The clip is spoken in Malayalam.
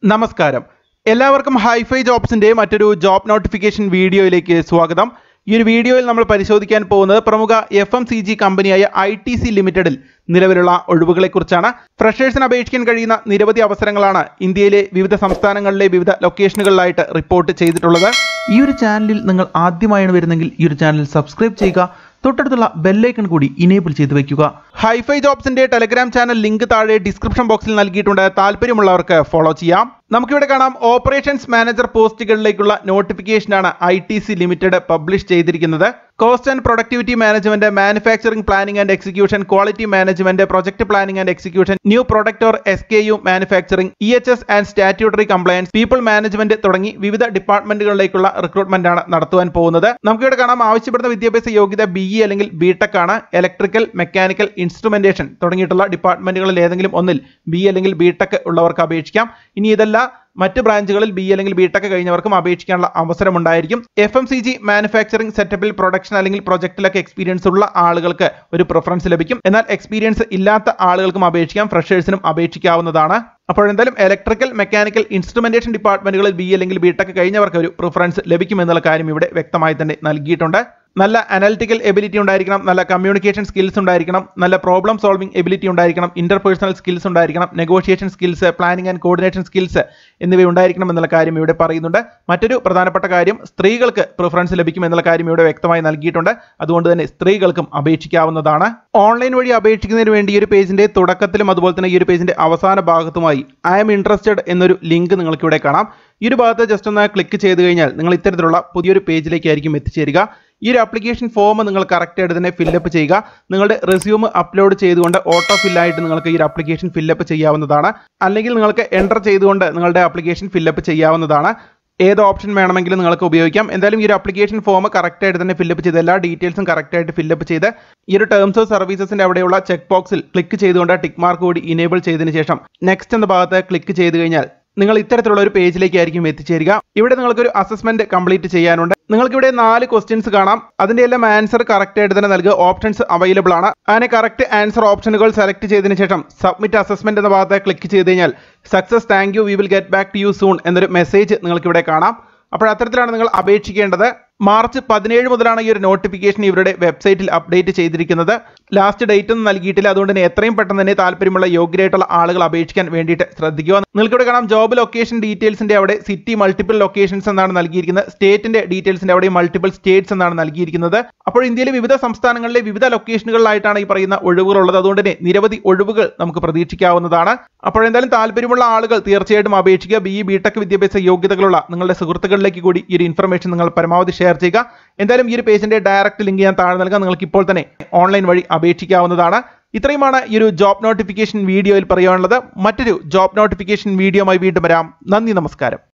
നമസ്കാരം എല്ലാവർക്കും ഹൈഫൈ ജോബ്സിന്റെ മറ്റൊരു ജോബ് നോട്ടിഫിക്കേഷൻ വീഡിയോയിലേക്ക് സ്വാഗതം ഈ ഒരു വീഡിയോയിൽ നമ്മൾ പരിശോധിക്കാൻ പോകുന്നത് പ്രമുഖ എഫ് എം സി ജി കമ്പനിയായ ഐ ടി സി ലിമിറ്റഡിൽ നിലവിലുള്ള ഒഴിവുകളെക്കുറിച്ചാണ് ഫ്രഷേഴ്സിന് അപേക്ഷിക്കാൻ കഴിയുന്ന നിരവധി അവസരങ്ങളാണ് ഇന്ത്യയിലെ വിവിധ സംസ്ഥാനങ്ങളിലെ വിവിധ ലൊക്കേഷനുകളിലായിട്ട് റിപ്പോർട്ട് ചെയ്തിട്ടുള്ളത് ഈ ഒരു ചാനലിൽ നിങ്ങൾ ആദ്യമായാണ് വരുന്നെങ്കിൽ ഈ ഒരു ചാനൽ സബ്സ്ക്രൈബ് ചെയ്യുക തൊട്ടടുത്തുള്ള ബെല്ലൈക്കൺ കൂടി ഇനേബിൾ ചെയ്ത് വെക്കുക ഹൈഫൈ ജോബ്സിന്റെ ടെലഗ്രാം ചാനൽ ലിങ്ക് താഴെ ഡിസ്ക്രിപ്ഷൻ ബോക്സിൽ നൽകിയിട്ടുണ്ട് താല്പര്യമുള്ളവർക്ക് ഫോളോ ചെയ്യാം നമുക്കിവിടെ കാണാം ഓപ്പറേഷൻസ് മാനേജർ പോസ്റ്റുകളിലേക്കുള്ള നോട്ടിഫിക്കേഷനാണ് I T C limited publish ചെയ്തിരിക്കുന്നത് cost and productivity management manufacturing planning and execution quality management project planning and execution new product or S K U manufacturing E H S and statutory compliance people management തുടങ്ങി വിവിധ ഡിപ്പാർട്ട്മെന്റുകളിലേക്കുള്ള റിക്രൂട്ട്മെന്റ് ആണ് നടത്തുവാൻ പോകുന്നത് നമുക്കിവിടെ കാണാം ആവശ്യപ്പെടുന്ന വിദ്യാഭ്യാസ യോഗ്യത ബി ഇ അല്ലെങ്കിൽ ബി ടെക് ആണ് ഇലക്ട്രിക്കൽ മെക്കാനിക്കൽ ഇൻസ്ട്രുമെന്റേഷൻ തുടങ്ങിയിട്ടുള്ള ഡിപ്പാർട്ട്മെന്റുകളിൽ ഏതെങ്കിലും ഒന്നിൽ ബി അല്ലെങ്കിൽ ബി ടെക് ഉള്ളവർക്ക് അപേക്ഷിക്കാം ഇനി ഇതല്ല മറ്റ് ബ്രാഞ്ചുകളിൽ ബി അല്ലെങ്കിൽ ബി ടെക് കഴിഞ്ഞവർക്കും അപേക്ഷിക്കാനുള്ള അവസരമുണ്ടായിരിക്കും F M C G manufacturing സെറ്റപ്പിൽ പ്രൊഡക്ഷൻ അല്ലെങ്കിൽ പ്രൊജക്റ്റിലൊക്കെ എക്സ്പീരിയൻസ് ഉള്ള ആളുകൾക്ക് ഒരു പ്രിഫറൻസ് ലഭിക്കും എന്നാൽ എക്സ്പീരിയൻസ് ഇല്ലാത്ത ആളുകൾക്കും അപേക്ഷിക്കാം ഫ്രഷേഴ്സിനും അപേക്ഷിക്കാവുന്നതാണ് അപ്പോൾ എന്തായാലും ഇലക്ട്രിക്കൽ മെക്കാനിക്കൽ ഇൻസ്ട്രുമെന്റേഷൻ ഡിപ്പാർട്ട്മെന്റുകളിൽ ബി അല്ലെങ്കിൽ ബി ടെക് കഴിഞ്ഞവർക്ക് ഒരു പ്രിഫറൻസ് ലഭിക്കുമെന്നുള്ള കാര്യം ഇവിടെ വ്യക്തമായി തന്നെ നൽകിയിട്ടുണ്ട് നല്ല അനാലിറ്റിക്കൽ എബിലിറ്റി ഉണ്ടായിരിക്കണം നല്ല കമ്മ്യൂണിക്കേഷൻ സ്കിൽസ് ഉണ്ടായിരിക്കണം നല്ല പ്രോബ്ലം സോൾവിംഗ് എബിലിറ്റി ഉണ്ടായിരിക്കണം ഇന്റർപേഴ്സണൽ സ്കിൽസ് ഉണ്ടായിരിക്കണം negotiation skills planning and coordination skills എന്നിവ ഉണ്ടായിരിക്കണം എന്നുള്ള കാര്യം ഇവിടെ പറയുന്നുണ്ട് മറ്റൊരു പ്രധാനപ്പെട്ട കാര്യം സ്ത്രീകൾക്ക് പ്രിഫറൻസ് ലഭിക്കും എന്നുള്ള കാര്യം ഇവിടെ വ്യക്തമായി നൽകിയിട്ടുണ്ട് അതുകൊണ്ട് തന്നെ സ്ത്രീകൾക്കും അപേക്ഷിക്കാവുന്നതാണ് ഓൺലൈൻ വഴി അപേക്ഷിക്കുന്നതിന് വേണ്ടി ഈ ഒരു പേജിന്റെ തുടക്കത്തിലും അതുപോലെ തന്നെ ഈ ഒരു പേജിന്റെ അവസാന ഭാഗത്തുമായി ഐ എം ഇൻട്രസ്റ്റഡ് എന്നൊരു ലിങ്ക് നിങ്ങൾക്ക് ഇവിടെ കാണാം ഈ ഒരു ഭാഗത്ത് ജസ്റ്റ് ഒന്ന് ക്ലിക്ക് ചെയ്ത് കഴിഞ്ഞാൽ നിങ്ങൾ ഇത്തരത്തിലുള്ള പുതിയൊരു പേജിലേക്കായിരിക്കും എത്തിച്ചേരുക ഈ ഒരു ആപ്ലിക്കേഷൻ ഫോം നിങ്ങൾ കറക്റ്റായിട്ട് തന്നെ ഫില്ലപ്പ് ചെയ്യുക നിങ്ങളുടെ റെസ്യൂം അപ്ലോഡ് ചെയ്തുകൊണ്ട് ഓട്ടോ ഫില്ലായിട്ട് നിങ്ങൾക്ക് ഈ ഒരു ആപ്ലിക്കേഷൻ ഫില്ലപ്പ് ചെയ്യാവുന്നതാണ് അല്ലെങ്കിൽ നിങ്ങൾക്ക് എൻ്റർ ചെയ്തുകൊണ്ട് നിങ്ങളുടെ ആപ്ലിക്കേഷൻ ഫില്ലപ്പ് ചെയ്യാവുന്നതാണ് ഏത് ഓപ്ഷൻ വേണമെങ്കിലും നിങ്ങൾക്ക് ഉപയോഗിക്കാം എന്തായാലും ഈ ഒരു ആപ്ലിക്കേഷൻ ഫോം കറക്റ്റായിട്ട് തന്നെ ഫില്ലപ്പ് ചെയ്ത് എല്ലാ ഡീറ്റെയിൽസും കറക്റ്റായിട്ട് ഫില്ലപ്പ് ചെയ്ത് ഈ ഒരു ടേംസ് ഓഫ് സർവീസസിന്റെ അവിടെയുള്ള ചെക്ക് ബോക്സിൽ ക്ലിക്ക് ചെയ്തുകൊണ്ട് ടിക്ക് മാർക്ക് കൂടി ഇനേബിൾ ചെയ്തതിന് ശേഷം നെക്സ്റ്റ് എന്ന ഭാഗത്ത് ക്ലിക്ക് ചെയ്ത് കഴിഞ്ഞാൽ നിങ്ങൾ ഇത്തരത്തിലുള്ള ഒരു പേജിലേക്കായിരിക്കും എത്തിച്ചേരുക ഇവിടെ നിങ്ങൾക്ക് ഒരു അസസ്മെന്റ് കംപ്ലീറ്റ് ചെയ്യാനുണ്ട് നിങ്ങൾക്ക് ഇവിടെ നാല് ക്വസ്റ്റ്യൻസ് കാണാം അതിന്റെ എല്ലാം ആൻസർ കറക്റ്റ് ആയിട്ട് തന്നെ നൽകുക ഓപ്ഷൻസ് അവൈലബിൾ ആണ് അങ്ങനെ കറക്റ്റ് ആൻസർ ഓപ്ഷനുകൾ സെലക്ട് ചെയ്തതിന് ശേഷം സബ്മിറ്റ് അസസ്മെന്റ് എന്ന ഭാഗത്ത് ക്ലിക്ക് ചെയ്ത് കഴിഞ്ഞാൽ success thank you we will get back to you soon എന്നൊരു മെസ്സേജ് നിങ്ങൾക്ക് ഇവിടെ കാണാം അപ്പോൾ അത്തരത്തിലാണ് നിങ്ങൾ അപേക്ഷിക്കേണ്ടത് മാർച്ച് പതിനേഴ് മുതലാണ് ഈ ഒരു നോട്ടിഫിക്കേഷൻ ഇവരുടെ വെബ്സൈറ്റിൽ അപ്ഡേറ്റ് ചെയ്തിരിക്കുന്നത് ലാസ്റ്റ് ഡേറ്റ് ഒന്നും നൽകിയിട്ടില്ല അതുകൊണ്ട് തന്നെ എത്രയും പെട്ടെന്ന് തന്നെ താല്പര്യമുള്ള യോഗ്യരായിട്ടുള്ള ആളുകൾ അപേക്ഷിക്കാൻ വേണ്ടിയിട്ട് ശ്രദ്ധിക്കുക നിങ്ങൾക്ക് ഇവിടെ കാണാം ജോബ് ലൊക്കേഷൻ ഡീറ്റെയിൽസിന്റെ അവിടെ സിറ്റി മൾട്ടിപ്പിൾ ലൊക്കേഷൻസ് എന്നാണ് നൽകിയിരിക്കുന്നത് സ്റ്റേറ്റിന്റെ ഡീറ്റെയിൽസിന്റെ അവിടെ മൾട്ടിപ്പിൾ സ്റ്റേറ്റ്സ് എന്നാണ് നൽകിയിരിക്കുന്നത് അപ്പോൾ ഇന്ത്യയിലെ വിവിധ സംസ്ഥാനങ്ങളിലെ വിവിധ ലൊക്കേഷനുകളിലായിട്ടാണ് ഈ പറയുന്ന ഒഴിവുകൾ ഉള്ളത് അതുകൊണ്ട് തന്നെ നിരവധി ഒഴിവുകൾ നമുക്ക് പ്രതീക്ഷിക്കാവുന്നതാണ് അപ്പോൾ എന്തായാലും താല്പര്യമുള്ള ആളുകൾ തീർച്ചയായിട്ടും അപേക്ഷിക്കുക ബി ഇ ബി ടെക് വിദ്യാഭ്യാസ യോഗ്യതകളുള്ള നിങ്ങളുടെ സുഹൃത്തുക്കളിലേക്ക് കൂടി ഈ ഒരു ഇൻഫർമേഷൻ നിങ്ങൾ പരമാവധി ഷെയർ ചെയ്യുക എന്തായാലും ഈ ഒരു പേജിന്റെ ഡയറക്റ്റ് ലിങ്ക് ഞാൻ താഴെ നൽകാം നിങ്ങൾക്ക് ഇപ്പോൾ തന്നെ ഓൺലൈൻ വഴി അപേക്ഷിക്കാവുന്നതാണ് ഇത്രയുമാണ് ഈ ഒരു ജോബ് നോട്ടിഫിക്കേഷൻ വീഡിയോയിൽ പറയാനുള്ളത് മറ്റൊരു ജോബ് നോട്ടിഫിക്കേഷൻ വീഡിയോയുമായി വീണ്ടും വരാം നന്ദി നമസ്കാരം